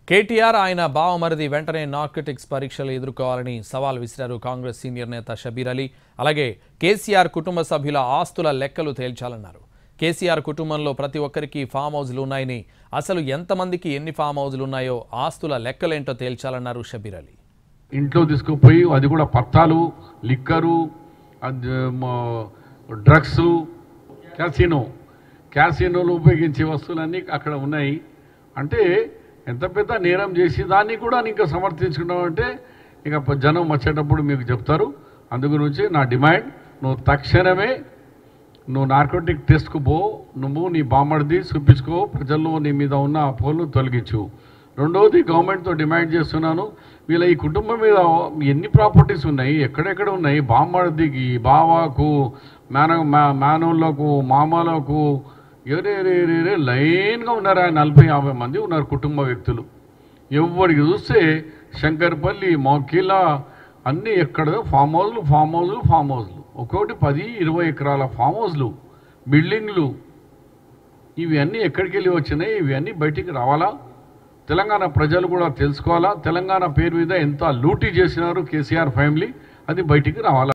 కేటీఆర్ ఆయన బావమరిది వెంటనే నార్కోటిక్స్ పరీక్షలు ఎదుర్కోవాలని సవాల్ విసిరారు కాంగ్రెస్ సీనియర్ నేత షబీర్ అలీ అలాగే కేసీఆర్ కుటుంబ సభ్యుల ఆస్తుల లెక్కలు తేల్చాలన్నారు కేసీఆర్ కుటుంబంలో ప్రతి ఒక్కరికి ఫామ్ హౌజ్లు ఉన్నాయని అసలు ఎంతమందికి ఎన్ని ఫామ్ హౌజ్లు ఉన్నాయో ఆస్తుల లెక్కలేంటో తేల్చాలన్నారు షబీర్ అలీ ఇంట్లో తీసుకుపోయి అది కూడా పత్తాలు లిక్కరు అది మ- డ్రగ్స్ క్యాసినో క్యాసినోలు ఉపయోగించే వస్తువులన్నీ అక్కడ ఉన్నాయి అంటే ఎంత పెద్ద నేరం చేసి దాన్ని కూడా ఇంకా సమర్థించుకున్నావు అంటే ఇక ప- జనం వచ్చేటప్పుడు మీకు చెప్తారు అందు గురించి నా డిమాండ్ నువ్వు తక్షణమే నువ్వు నార్కోటిక్ టెస్ట్కు పో నువ్వు నీ బామ్మడిది చూపించుకో ప్రజల్లో నీ మీద ఉన్న అపోహలు తొలగించు రెండవది గవర్నమెంట్తో డిమాండ్ చేస్తున్నాను వీళ్ళ ఈ కుటుంబం మీద ఎన్ని ప్రాపర్టీస్ ఉన్నాయి ఎక్కడెక్కడ ఉన్నాయి బామ్మడిదికి బావాకు మేన మా- మేనోళ్ళకు మామలకు ఎవరెవరెవరే లైన్గా ఉన్నారు ఆయన నలభై యాభై మంది ఉన్నారు కుటుంబ వ్యక్తులు ఎవరికి చూస్తే శంకర్పల్లి మొకిల అన్నీ ఎక్కడ ఫామ్ హౌస్లు ఫామ్ హౌస్లు ఫామ్ హౌస్లు ఒక్కొక్కటి పది ఇరవై ఎకరాల ఫామ్ హౌస్లు బిల్డింగ్లు ఇవి అన్నీ ఎక్కడికి వెళ్ళి వచ్చినాయి ఇవి అన్నీ బయటికి రావాలా తెలంగాణ ప్రజలు కూడా తెలుసుకోవాలా తెలంగాణ పేరు మీద ఎంత లూటీ చేసినారు కేసీఆర్ ఫ్యామిలీ అది బయటికి రావాలా